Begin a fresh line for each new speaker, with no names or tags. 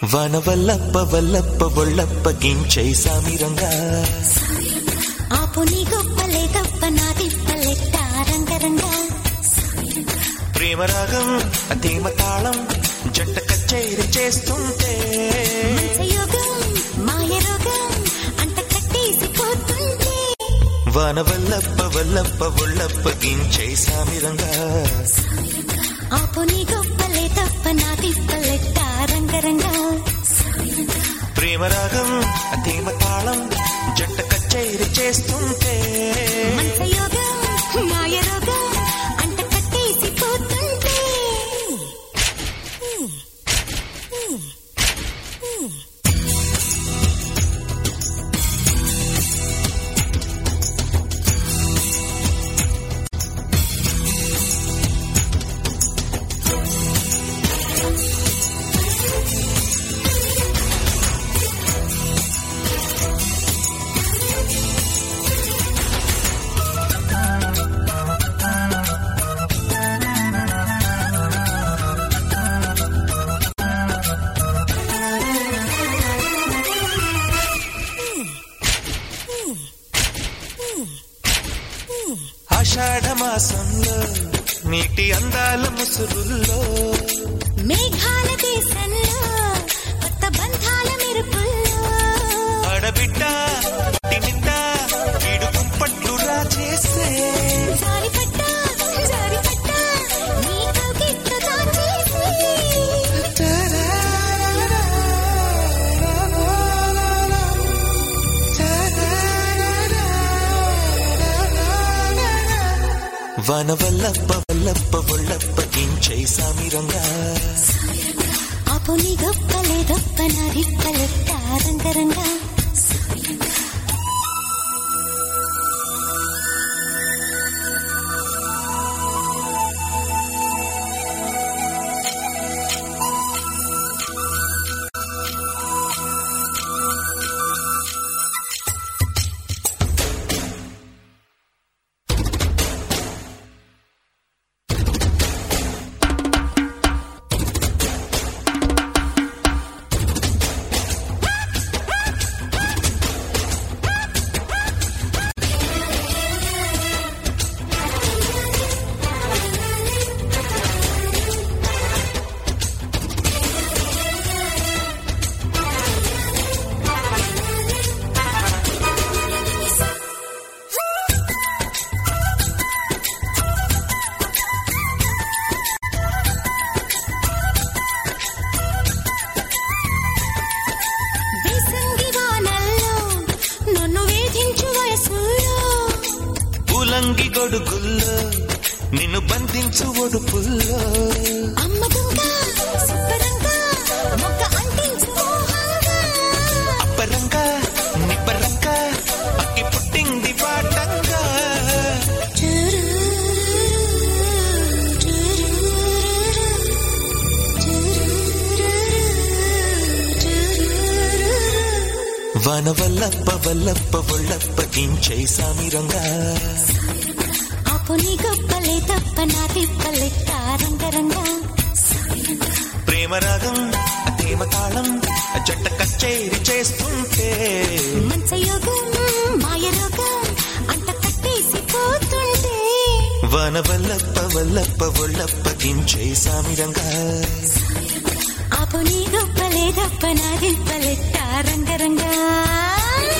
వన వల్లప్ప వల్లప్ప ఒళ్ళప్ప గించై సామిరంగా
ఆపు నీ గొప్పలే తప్ప నా తిప్పలెట్ట రంగరంగా
ప్రేమ రాగం అతీమ తాళం జంట కచేరి చేస్తుంటే
యోగం మాయ రోగం అంత కట్టేసి పోతుంటే
వన వల్లప్ప వల్లప్ప ఒళ్ళప్ప గించై సామిరంగా
ఆపు నీ గొప్పలే తప్ప నా తిప్పలెట్ట రంగరంగా
ప్రేమ రాగం అతీమ తాళం జంట కచేరి చేస్తుంటే
యోగం మాయ రోగం అంత కట్టేసి పోతుంటే
ఆషాఢ మాసంలో నీటి అందాల ముసురుల్లో
మేఘాల దేశంలో కొత్త బంధాల మెరుపుల్లో
ఆడబిడ్డ నిండా వీడు కుంపట్లు రాజేసే
జారిపడ్డా జారిపడ్డా నీ కవిత్వ దాచేసి
వన వల్లప్ప వల్లప్ప ఒళ్ళప్ప గించై సామిరంగా
ఆపు నీ గొప్పలే గొప్ప నా రిప్పలెట్ట రంగరంగా వేసంగి వానల్లో నన్ను వేధించు వయసుల్లో
ఉలంగి గొడుగుల్లో నిన్ను బంధించు ఒడుపుల్లో
అమ్మ దొంగ సుబ్బరంగా మొక్క అంటించు మోహంగా
అప్పరంగా నిప్పరంగా అక్కి పుట్టింది పాటంగా వన వల్లప్ప వల్లప్ప ఒళ్ళప్ప గించై సామిరంగా
ఆపు నీ గొప్పలే తప్ప నా తిప్పలెట్ట రంగరంగా
ప్రేమ రాగం అతీమ తాళం జంట కచేరి చేస్తుంటే
మంచ యోగం మాయ రోగం అంత కట్టేసి పోతుంటే
వన వల్లప్ప వల్లప్ప ఒళ్ళప్ప గించై సామిరంగా
ఆపు నీ గొప్పలే తప్ప నా తిప్పలెట్ట రంగరంగా